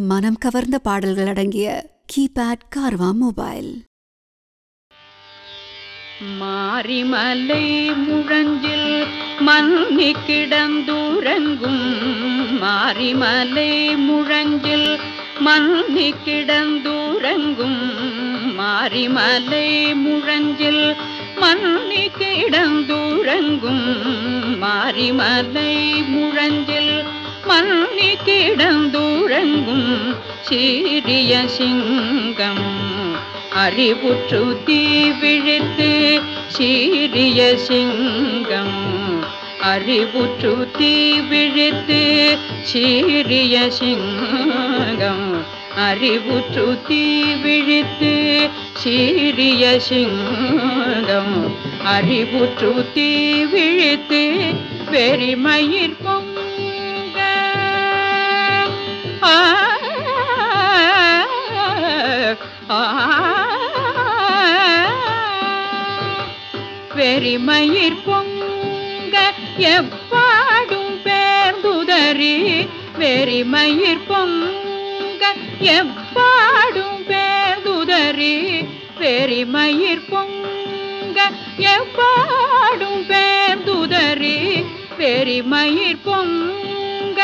மனம் கவர்ந்த பாடல்கள் அடங்கிய கீபேட் கார்வா மொபைல் மாரிமலை முழஞ்சில் மன்னி கிடந்துறங்கும் மாரிமலை முழஞ்சில் மன்னி கிடந்துறங்கும் மாரிமலை முழஞ்சில் மன்னி கிடந்துறங்கும் மாரிமலை முழஞ்சில் மன்னி கிடந்துறங்கும் சீரிய சிங்கம் அறிவுற்று தீ விழித்து சீரிய சிங்கம் அறிவுற்று தீ விழித்து சீரிய சிங்கம் அறிவுற்று தீ விழித்து சீரிய சிங்கம் அறிவுற்று தீ விழித்து வெறிமயிர் பொங்க ஆ வெறிமயிர் பொங்க எப்பாடும் பேர்ந்துதறி வெறிமயிர் பொங்க எப்பாடும் பேர்ந்துதறி வெறிமயிர் பொங்க எப்பாடும் பேர்ந்துதறி வெறிமயிர் பொங்க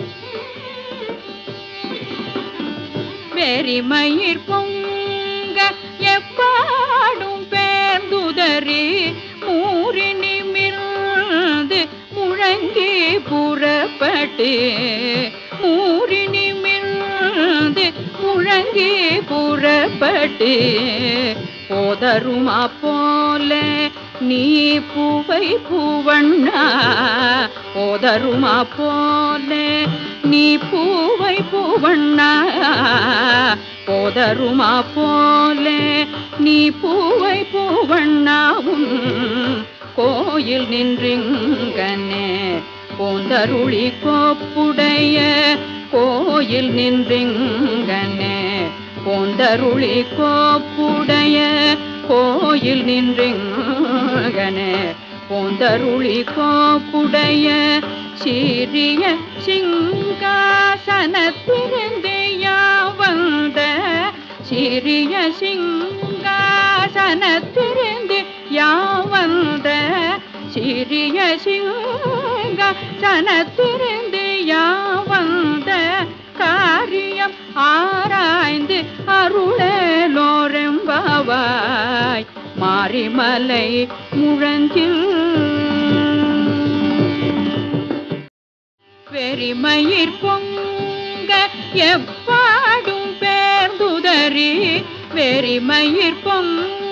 வெறிமயிர் பொங்க எப்பாடும் பேர்ந்துதறி மூறி நிமிர்ந்து முழங்கி புறப்பட்டு மூறி நிமிர்ந்து முழங்கி புறப்பட்டு போதருமா போல நீ பூவை பூவண்ணா போதருமா போல நீ பூவை பூவண்ணா போதருமா போல நீ பூவை பூவண்ணாவும் கோயில் நின்றிங்கனே போந்தருளி கோப்புடைய கோயில் நின்றிங்கனே போந்தருளி கோப்புடைய கோயில் நின்றிங்கனே போந்தருளி கோப்புடைய சீரிய சிங்காசனத்திருந்தே வந்த சிறிய சிங்காசனத்திருந்து யாவந்த சிறிய சிங்காசனத்திருந்து யாவந்த காரியம் ஆராய்ந்து அருளலோரெம்பாவாய் மாரிமலை முழஞ்சில் வெறிமயிர் பொங்க எப்பாடும் பேர்ந்துதறி வெறிமயிர் பொங்க